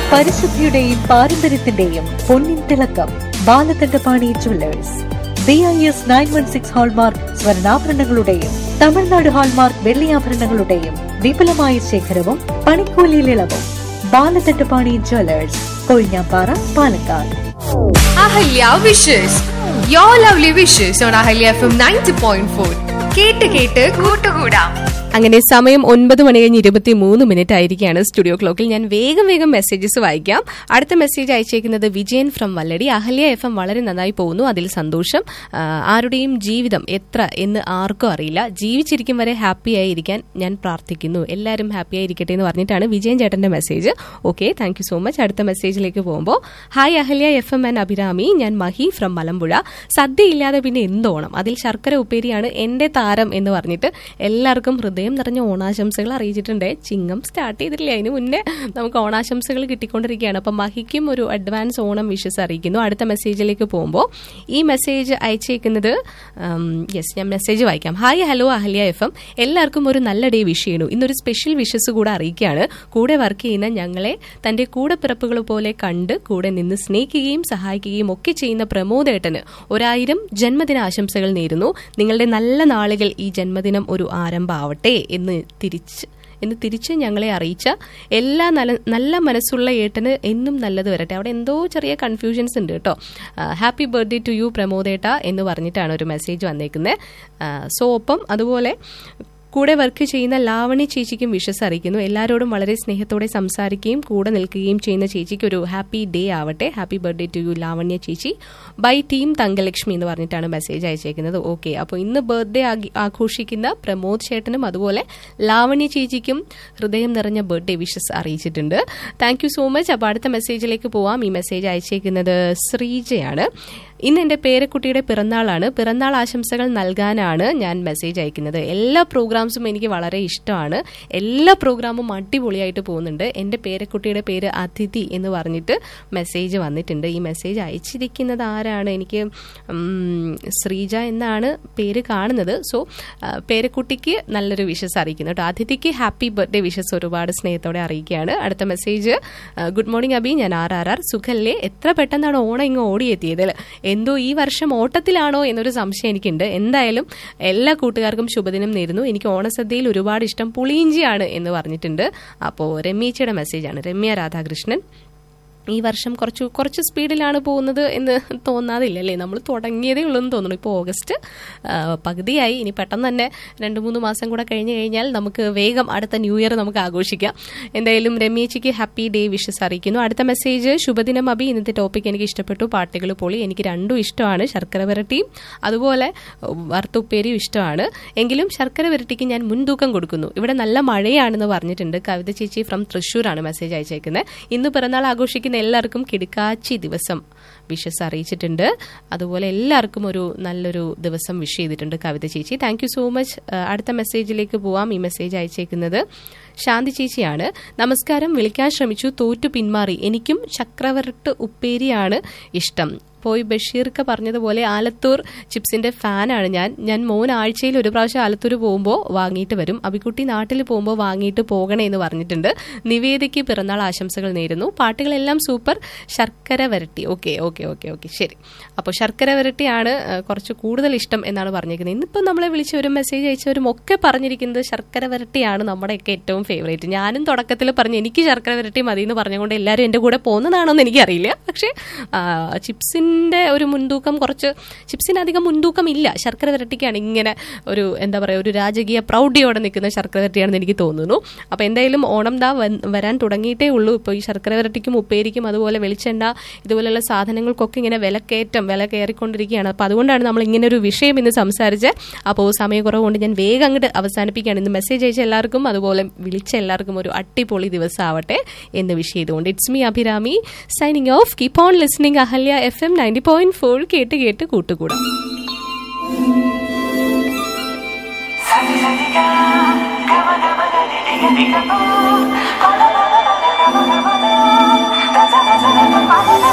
പരിശുദ്ധിയുടെയും പാരമ്പര്യത്തിന്റെയും പൊന്നിൻ തിളക്കം Balakandapani jewellers B I S nine one six hallmark സ്വർണ്ണാഭരണങ്ങളുടെയും തമിഴ്നാട് ഹാൾമാർക്ക് വെള്ളിയാഭരണങ്ങളുടെയും വിപുലമായ ശേഖരവും പണിക്കൂലിയിൽ ഇളവും Balakandapani jewellers Kozhinjampara Palakkad Ahalya wishes you lovely wishes on Ahalya F M ninety point four കേട്ട് കേട്ട് കൂട്ടുകൂടാം അങ്ങനെ സമയം ഒൻപത് മണി കഴിഞ്ഞ് ഇരുപത്തി മൂന്ന് മിനിറ്റ് ആയിരിക്കുകയാണ് സ്റ്റുഡിയോ ക്ലോക്കിൽ ഞാൻ വേഗം വേഗം മെസ്സേജസ് വായിക്കാം അടുത്ത മെസ്സേജ് അയച്ചേക്കുന്നത് Vijayan from Valladi Ahalya F M വളരെ നന്നായി പോകുന്നു അതിൽ സന്തോഷം ആ, ആരുടെയും ജീവിതം എത്ര എന്ന് ആർക്കും അറിയില്ല ജീവിച്ചിരിക്കും വരെ ഹാപ്പി ആയിരിക്കാൻ ഞാൻ പ്രാർത്ഥിക്കുന്നു എല്ലാവരും ഹാപ്പി ആയിരിക്കട്ടെ എന്ന് പറഞ്ഞിട്ടാണ് വിജയൻ ചേട്ടന്റെ message okay thank you so much അടുത്ത മെസ്സേജിലേക്ക് പോകുമ്പോൾ hi Ahalya F M and Abhirami ഞാൻ മഹി ഫ്രം മലമ്പുഴ സദ്യ ഇല്ലാതെ പിന്നെ എന്തോണം അതിൽ ശർക്കര ഉപ്പേരിയാണ് എന്റെ താരം എന്ന് പറഞ്ഞിട്ട് എല്ലാവർക്കും ഹൃദയം നിറഞ്ഞ ഓണാശംസകൾ അറിയിച്ചിട്ടുണ്ട് ചിങ്ങം സ്റ്റാർട്ട് ചെയ്തിട്ടില്ല അതിന് മുന്നേ നമുക്ക് ഓണാശംസകൾ കിട്ടിക്കൊണ്ടിരിക്കുകയാണ് അപ്പം മഹിക്കും ഒരു അഡ്വാൻസ് ഓണം വിഷസ് അറിയിക്കുന്നു അടുത്ത മെസ്സേജിലേക്ക് പോകുമ്പോൾ ഈ മെസ്സേജ് അയച്ചേക്കുന്നത് യെസ് ഞാൻ മെസ്സേജ് വായിക്കാം hi hello Ahalya F M എല്ലാവർക്കും ഒരു നല്ല ഡേ വിഷ് ചെയ്യുന്നു ഇന്നൊരു സ്പെഷ്യൽ വിഷസ് കൂടെ അറിയിക്കുകയാണ് കൂടെ വർക്ക് ചെയ്യുന്ന ഞങ്ങളെ തന്റെ കൂടെ പിറപ്പുകൾ പോലെ കണ്ട് കൂടെ നിന്ന് സ്നേഹിക്കുകയും സഹായിക്കുകയും ഒക്കെ ചെയ്യുന്ന പ്രമോദേട്ടന് ഒരായിരം ജന്മദിന ആശംസകൾ നേരുന്നു നിങ്ങളുടെ നല്ല നാളുകൾ ഈ ജന്മദിനം ഒരു ആരംഭമാവട്ടെ എന്ന് തിരിച്ച് എന്ന് തിരിച്ച് ഞങ്ങളെ അറിയിച്ച എല്ലാ നല്ല നല്ല മനസ്സുള്ള ഏട്ടന് എന്നും നല്ലത് വരട്ടെ അവിടെ എന്തോ ചെറിയ കൺഫ്യൂഷൻസ് ഉണ്ട് കേട്ടോ ഹാപ്പി ബർത്ത്ഡേ ടു യു പ്രമോദേട്ട എന്ന് പറഞ്ഞിട്ടാണ് ഒരു മെസ്സേജ് വന്നേക്കുന്നത് സോ ഒപ്പം അതുപോലെ കൂടെ വർക്ക് ചെയ്യുന്ന ലാവണി ചേച്ചിക്കും വിഷസ് അറിയിക്കുന്നു എല്ലാവരോടും വളരെ സ്നേഹത്തോടെ സംസാരിക്കുകയും കൂടെ നിൽക്കുകയും ചെയ്യുന്ന ചേച്ചിക്ക് ഒരു ഹാപ്പി ഡേ ആവട്ടെ happy birthday to you Lavanya ചേച്ചി ബൈ ടീം തങ്കലക്ഷ്മി എന്ന് പറഞ്ഞിട്ടാണ് മെസ്സേജ് അയച്ചേക്കുന്നത് ഓക്കെ അപ്പോൾ ഇന്ന് ബർത്ത്ഡേ ആഘോഷിക്കുന്ന പ്രമോദ് ചേട്ടനും അതുപോലെ ലാവണ്യ ചേച്ചിക്കും ഹൃദയം നിറഞ്ഞ ബർത്ത്ഡേ വിഷസ് അറിയിച്ചിട്ടുണ്ട് താങ്ക് യു സോ മച്ച് അപ്പോൾ അടുത്ത മെസ്സേജിലേക്ക് പോവാം ഈ മെസ്സേജ് അയച്ചേക്കുന്നത് ശ്രീജയാണ് ഇന്ന് എൻ്റെ പേരക്കുട്ടിയുടെ പിറന്നാളാണ് പിറന്നാൾ ആശംസകൾ നൽകാനാണ് ഞാൻ മെസ്സേജ് അയക്കുന്നത് എല്ലാ പ്രോഗ്രാംസും എനിക്ക് വളരെ ഇഷ്ടമാണ് എല്ലാ പ്രോഗ്രാമും അടിപൊളിയായിട്ട് പോകുന്നുണ്ട് എൻ്റെ പേരക്കുട്ടിയുടെ പേര് അതിഥി എന്ന് പറഞ്ഞിട്ട് മെസ്സേജ് വന്നിട്ടുണ്ട് ഈ മെസ്സേജ് അയച്ചിരിക്കുന്നത് ആരാണ് എനിക്ക് ഉം, ശ്രീജ എന്നാണ് പേര് കാണുന്നത് സോ ആ, പേരക്കുട്ടിക്ക് നല്ലൊരു വിഷസ് അറിയിക്കുന്നു കേട്ടോ അതിഥിക്ക് ഹാപ്പി ബർത്ത്ഡേ വിഷസ് ഒരുപാട് സ്നേഹത്തോടെ അറിയിക്കുകയാണ് അടുത്ത മെസ്സേജ് ഗുഡ് മോർണിംഗ് അബി ഞാൻ ആർ ആർ ആർ സുഖല്ലേ എത്ര പെട്ടെന്നാണ് ഓണം ഇങ്ങ് ഓടിയെത്തിയത് എന്തോ ഈ വർഷം ഓട്ടത്തിലാണോ എന്നൊരു സംശയം എനിക്കുണ്ട് എന്തായാലും എല്ലാ കൂട്ടുകാർക്കും ശുഭദിനം നേരുന്നു എനിക്ക് ഓണസദ്യയിൽ ഒരുപാട് ഇഷ്ടം പുളിയിഞ്ചിയാണ് എന്ന് പറഞ്ഞിട്ടുണ്ട് അപ്പോൾ രമ്യച്ചയുടെ മെസ്സേജാണ് രമ്യ രാധാകൃഷ്ണൻ ഈ വർഷം കുറച്ച് കുറച്ച് സ്പീഡിലാണ് പോകുന്നത് എന്ന് തോന്നാതില്ല അല്ലേ നമ്മൾ തുടങ്ങിയതേ ഉള്ളൂ എന്ന് തോന്നുന്നു ഇപ്പോൾ ഓഗസ്റ്റ് ആ, പകുതിയായി ഇനി പെട്ടെന്ന് തന്നെ രണ്ട് മൂന്ന് മാസം കൂടെ കഴിഞ്ഞ് കഴിഞ്ഞാൽ നമുക്ക് വേഗം അടുത്ത ന്യൂ ഇയർ നമുക്ക് ആഘോഷിക്കാം എന്തായാലും രമ്യേച്ചിക്ക് ഹാപ്പി ഡേ വിഷസ് അറിയിക്കുന്നു അടുത്ത മെസ്സേജ് ശുഭദിനം അബി ഇന്നത്തെ ടോപ്പിക് എനിക്ക് ഇഷ്ടപ്പെട്ടു പാട്ടുകൾ പൊളി എനിക്ക് രണ്ടും ഇഷ്ടമാണ് ശർക്കര വരട്ടിയും അതുപോലെ വറുത്തുപ്പേരിയും ഇഷ്ടമാണ് എങ്കിലും ശർക്കര വരട്ടിക്ക് ഞാൻ മുൻതൂക്കം കൊടുക്കുന്നു ഇവിടെ നല്ല മഴയാണെന്ന് പറഞ്ഞിട്ടുണ്ട് കവിത ചേച്ചി ഫ്രം തൃശ്ശൂരാണ് മെസ്സേജ് അയച്ചേക്കുന്നത് ഇന്ന് പിറന്നാൾ ആഘോഷിക്കുന്ന എല്ലാവർക്കും കിടുക്കാച്ചി ദിവസം വിഷസ് അറിയിച്ചിട്ടുണ്ട് അതുപോലെ എല്ലാവർക്കും ഒരു നല്ലൊരു ദിവസം വിഷ് ചെയ്തിട്ടുണ്ട് കവിത ചേച്ചി താങ്ക് യു സോ മച്ച് അടുത്ത മെസ്സേജിലേക്ക് പോവാം ഈ മെസ്സേജ് അയച്ചേക്കുന്നത് ശാന്തി ചേച്ചിയാണ് നമസ്കാരം വിളിക്കാൻ ശ്രമിച്ചു തോറ്റു പിന്മാറി എനിക്കും ചക്രവരട്ട് ഉപ്പേരിയാണ് ഇഷ്ടം പോയി ബഷീർക്ക് പറഞ്ഞതുപോലെ ആലത്തൂർ ചിപ്സിന്റെ ഫാനാണ് ഞാൻ ഞാൻ മോൻ ആഴ്ചയിൽ ഒരു പ്രാവശ്യം ആലത്തൂർ പോകുമ്പോൾ വാങ്ങിയിട്ട് വരും അബിക്കുട്ടി നാട്ടിൽ പോകുമ്പോൾ വാങ്ങിയിട്ട് പോകണേ എന്ന് പറഞ്ഞിട്ടുണ്ട് നിവേദിക്ക് പിറന്നാൾ ആശംസകൾ നേരുന്നു പാട്ടുകളെല്ലാം സൂപ്പർ ശർക്കര വരട്ടി ഓക്കെ ഓക്കെ ഓക്കെ ഓക്കെ ശരി അപ്പോൾ ശർക്കര വരട്ടിയാണ് ആ, കുറച്ച് കൂടുതൽ ഇഷ്ടം എന്നാണ് പറഞ്ഞിരിക്കുന്നത് ഇന്നിപ്പോൾ നമ്മളെ വിളിച്ചവരും മെസ്സേജ് അയച്ചവരും ഒക്കെ പറഞ്ഞിരിക്കുന്നത് ശർക്കര വരട്ടിയാണ് നമ്മുടെയൊക്കെ ഏറ്റവും ഫേവറേറ്റ് ഞാനും തുടക്കത്തിൽ പറഞ്ഞു എനിക്ക് ശർക്കര വരട്ടി മതി എന്ന് പറഞ്ഞുകൊണ്ട് എല്ലാവരും എൻ്റെ കൂടെ പോകുന്നതാണോ എന്ന് എനിക്കറിയില്ല പക്ഷേ ആ, ചിപ്സിൻ്റെ ഒരു മുൻതൂക്കം കുറച്ച് ചിപ്സിന് അധികം മുൻതൂക്കം ഇല്ല ശർക്കര വരട്ടിക്കാണ് ഇങ്ങനെ ഒരു എന്താ പറയുക ഒരു രാജകീയ പ്രൗഢിയോടെ നിൽക്കുന്ന ശർക്കര വരട്ടിയാണെന്ന് എനിക്ക് തോന്നുന്നു അപ്പോൾ എന്തായാലും ഓണം ദാ വൻ- വരാൻ തുടങ്ങിയിട്ടേ ഉള്ളൂ ഇപ്പോൾ ഈ ശർക്കര വരട്ടിക്കും ഉപ്പേരിക്കും അതുപോലെ വെളിച്ചെണ്ണ ഇതുപോലെയുള്ള സാധനങ്ങൾക്കൊക്കെ ഇങ്ങനെ വിലക്കയറ്റം വില കയറിക്കൊണ്ടിരിക്കുകയാണ് അപ്പോൾ അതുകൊണ്ടാണ് നമ്മൾ ഇങ്ങനെ ഒരു വിഷയം ഇന്ന് സംസാരിച്ച് അപ്പോൾ സമയക്കുറവ് കൊണ്ട് ഞാൻ വേഗം അങ്ങോട്ട് അവസാനിപ്പിക്കുകയാണ് ഇന്ന് മെസ്സേജ് അയച്ച എല്ലാവർക്കും അതുപോലെ വിളിച്ച എല്ലാവർക്കും ഒരു അടിപൊളി ദിവസം ആവട്ടെ എന്ന് വിഷ് ചെയ്തുകൊണ്ട് it's me Abhirami signing off keep on listening Ahalya F M ninety point four കേട്ട് കേട്ട് കൂട്ടുകൂടാം Thank you.